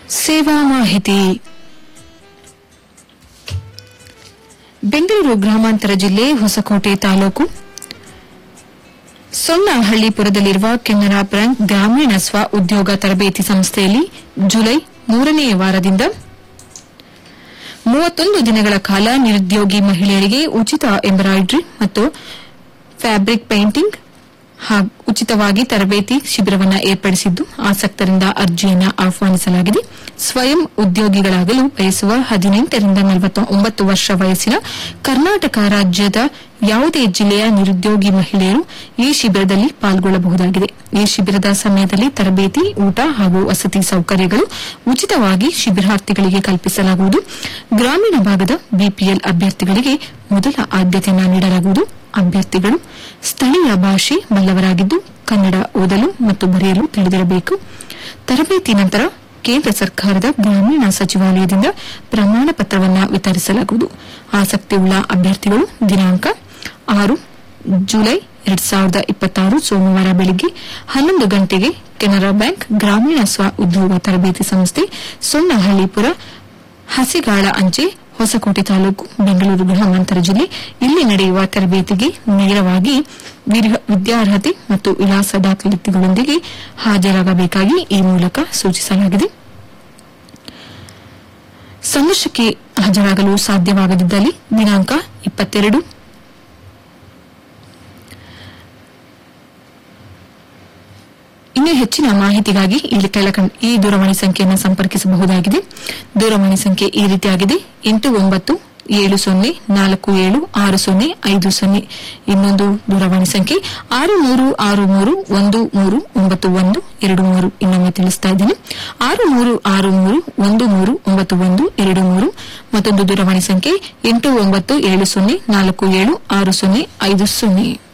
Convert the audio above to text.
ಸೇವಾ ಮಾಹಿತಿ ಬೆಂಗಳೂರು ಗ್ರಾಮಾಂತರ ಜಿಲ್ಲೆ ಹೊಸಕೋಟೆ ತಾಲೂಕು ಸೊನ್ನಹಳ್ಳಿಪುರದಲ್ಲಿರುವ ಕೆನರಾ ಬ್ಯಾಂಕ್ ಗ್ರಾಮೀಣ ಸ್ವ ಉದ್ಯೋಗ ತರಬೇತಿ ಸಂಸ್ಥೆಯಲ್ಲಿ ಜುಲೈ ಮೂರನೇ ವಾರದಿಂದ ಮೂವತ್ತೊಂದು ದಿನಗಳ ಕಾಲ ನಿರುದ್ಯೋಗಿ ಮಹಿಳೆಯರಿಗೆ ಉಚಿತ ಎಂಬ್ರಾಯ್ಡರಿ ಮತ್ತು ಫ್ಯಾಬ್ರಿಕ್ ಪೇಂಟಿಂಗ್ ಹಾಗೂ ಉಚಿತವಾಗಿ ತರಬೇತಿ ಶಿಬಿರವನ್ನು ಏರ್ಪಡಿಸಿದ್ದು ಆಸಕ್ತರಿಂದ ಅರ್ಜಿಯನ್ನು ಆಹ್ವಾನಿಸಲಾಗಿದೆ ಸ್ವಯಂ ಉದ್ಯೋಗಿಗಳಾಗಲು ಬಯಸುವ ಹದಿನೆಂಟರಿಂದ ನಲವತ್ತೊಂಬತ್ತು ವರ್ಷ ವಯಸ್ಸಿನ ಕರ್ನಾಟಕ ರಾಜ್ಯದ ಯಾವುದೇ ಜಿಲ್ಲೆಯ ನಿರುದ್ಯೋಗಿ ಮಹಿಳೆಯರು ಈ ಶಿಬಿರದಲ್ಲಿ ಪಾಲ್ಗೊಳ್ಳಬಹುದಾಗಿದೆ ಈ ಶಿಬಿರದ ಸಮಯದಲ್ಲಿ ತರಬೇತಿ ಊಟ ಹಾಗೂ ವಸತಿ ಸೌಕರ್ಯಗಳು ಉಚಿತವಾಗಿ ಶಿಬಿರಾರ್ಥಿಗಳಿಗೆ ಕಲ್ಪಿಸಲಾಗುವುದು ಗ್ರಾಮೀಣ ಭಾಗದ ಬಿಪಿಎಲ್ ಅಭ್ಯರ್ಥಿಗಳಿಗೆ ಮೊದಲ ಆದ್ಯತೆಯನ್ನು ನೀಡಲಾಗುವುದು ಅಭ್ಯರ್ಥಿಗಳು ಸ್ಥಳೀಯ ಭಾಷೆ ಬಲ್ಲವರಾಗಿದ್ದು ಕನ್ನಡ ಓದಲು ಮತ್ತು ಬರೆಯಲು ತಿಳಿದಿರಬೇಕು ತರಬೇತಿ ನಂತರ ಕೇಂದ್ರ ಸರ್ಕಾರದ ಗ್ರಾಮೀಣ ಸಚಿವಾಲಯದಿಂದ ಪ್ರಮಾಣ ಪತ್ರವನ್ನು ವಿತರಿಸಲಾಗುವುದು ಆಸಕ್ತಿಯುಳ್ಳ ಅಭ್ಯರ್ಥಿಗಳು ದಿನಾಂಕ ಆರು ಜುಲೈ ಎರಡ್ ಸಾವಿರದ ಇಪ್ಪತ್ತಾರು ಸೋಮವಾರ ಬೆಳಗ್ಗೆ ಹನ್ನೊಂದು ಗಂಟೆಗೆ ಕೆನರಾ ಬ್ಯಾಂಕ್ ಗ್ರಾಮೀಣ ಸ್ವ ಉದ್ಯೋಗ ತರಬೇತಿ ಸಂಸ್ಥೆ ಸೊನ್ನಹಳ್ಳಿಪುರ ಹಸಿಗಾಳ ಅಂಚೆ ಹೊಸಕೋಟೆ ತಾಲೂಕು ಬೆಂಗಳೂರು ಗ್ರಾಮಾಂತರ ಜಿಲ್ಲೆ ಇಲ್ಲಿ ನಡೆಯುವ ತರಬೇತಿಗೆ ನೇರವಾಗಿ ವಿರ್- ವಿದ್ಯಾರ್ಹತೆ ಮತ್ತು ವಿಳಾಸ ದಾಖಲಾತಿಗಳೊಂದಿಗೆ ಹಾಜರಾಗಬೇಕಾಗಿ ಈ ಮೂಲಕ ಸೂಚಿಸಲಾಗಿದೆ ಸಂಘರ್ಷಕ್ಕೆ ಹಾಜರಾಗಲು ಸಾಧ್ಯವಾಗದಿದ್ದಲ್ಲಿ ದಿನಾಂಕ ಇಪ್ಪತ್ತೆರಡು ಇನ್ನು ಹೆಚ್ಚಿನ ಮಾಹಿತಿಗಾಗಿ ಇಲ್ಲಿ ಕೆಳಕಂಡ ಈ ದೂರವಾಣಿ ಸಂಖ್ಯೆಯನ್ನು ಸಂಪರ್ಕಿಸಬಹುದಾಗಿದೆ ದೂರವಾಣಿ ಸಂಖ್ಯೆ ಈ ರೀತಿಯಾಗಿದೆ ಎಂಟು ಒಂಬತ್ತು ಏಳು ಸೊನ್ನೆ ನಾಲ್ಕು ಏಳು ಆರು ಸೊನ್ನೆ ಐದು ಸೊನ್ನೆ ಇನ್ನೊಂದು ದೂರವಾಣಿ ಸಂಖ್ಯೆ ಆರು ಮೂರು ಆರು ಮೂರು ಒಂದು ಮೂರು ಒಂಬತ್ತು ಒಂದು ಎರಡು ಮೂರು ಇನ್ನೊಮ್ಮೆ ತಿಳಿಸ್ತಾ ಇದ್ದೀನಿ ಆರು ಮೂರು ಆರು ಮೂರು ಒಂದು ಮೂರು ಒಂಬತ್ತು ಒಂದು ಎರಡು ಮೂರು ಮತ್ತೊಂದು ದೂರವಾಣಿ ಸಂಖ್ಯೆ ಎಂಟು ಒಂಬತ್ತು ಏಳು ಸೊನ್ನೆ ನಾಲ್ಕು ಏಳು ಆರು ಸೊನ್ನೆ ಐದು ಸೊನ್ನೆ